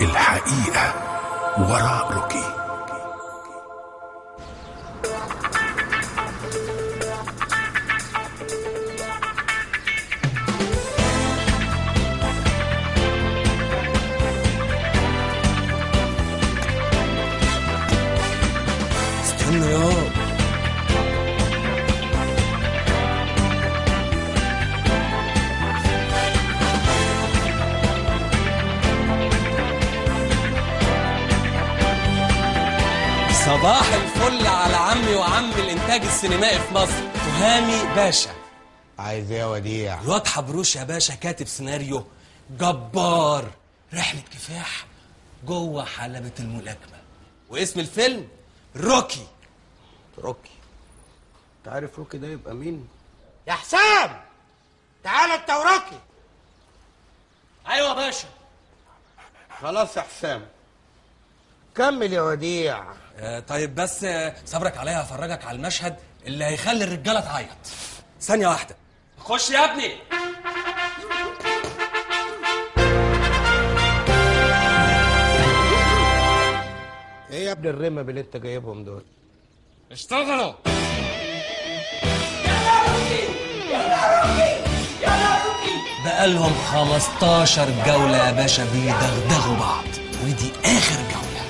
الحقيقة وراء روكي استنى يا صباح الفل على عمي وعمي الانتاج السينمائي في مصر تهامي باشا عايز ايه يا وديع الواد حبروش يا باشا كاتب سيناريو جبار رحلة كفاح جوه حلبة الملاكمة واسم الفيلم روكي روكي انت عارف روكي ده يبقى مين يا حسام تعالى انت وراكي ايوه يا باشا خلاص يا حسام كمل يا وديع آه طيب بس آه صبرك عليا هفرجك على المشهد اللي هيخلي الرجاله تعيط ثانيه واحده خش يا ابني ايه يا ابن الرمم اللي انت جايبهم دول اشتغلوا بقالهم 15 جولة يا باشا بيدغدغوا بعض ودي آخر جولة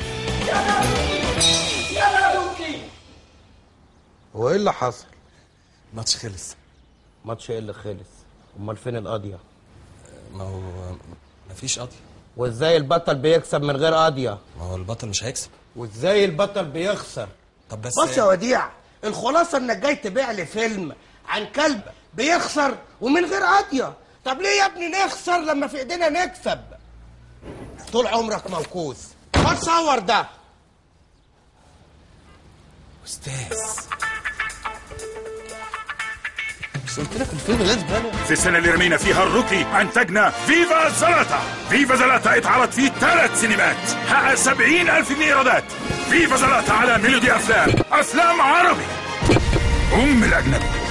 هو ايه اللي حصل الماتش خلص ماتش ايه اللي خلص امال فين القضيه ما هو مفيش قضية وازاي البطل بيكسب من غير قضيه ما هو البطل مش هيكسب وازاي البطل بيخسر طب بس بص يا وديع الخلاصه انك جاي تبيع لي فيلم عن كلب بيخسر ومن غير قضيه طب ليه يا ابني نخسر لما في ايدينا نكسب طول عمرك موكوس خد صور ده استاذ بس قلت لك الفيلم لازم في السنة اللي رمينا فيها الروكي أنتجنا فيفا زلاتا فيفا زلاتا اتعرض في ثلاث سينمات حقق سبعين ألف جنيه إيرادات فيفا زلاتا على ميلودي أفلام أفلام عربي أم الأجنبي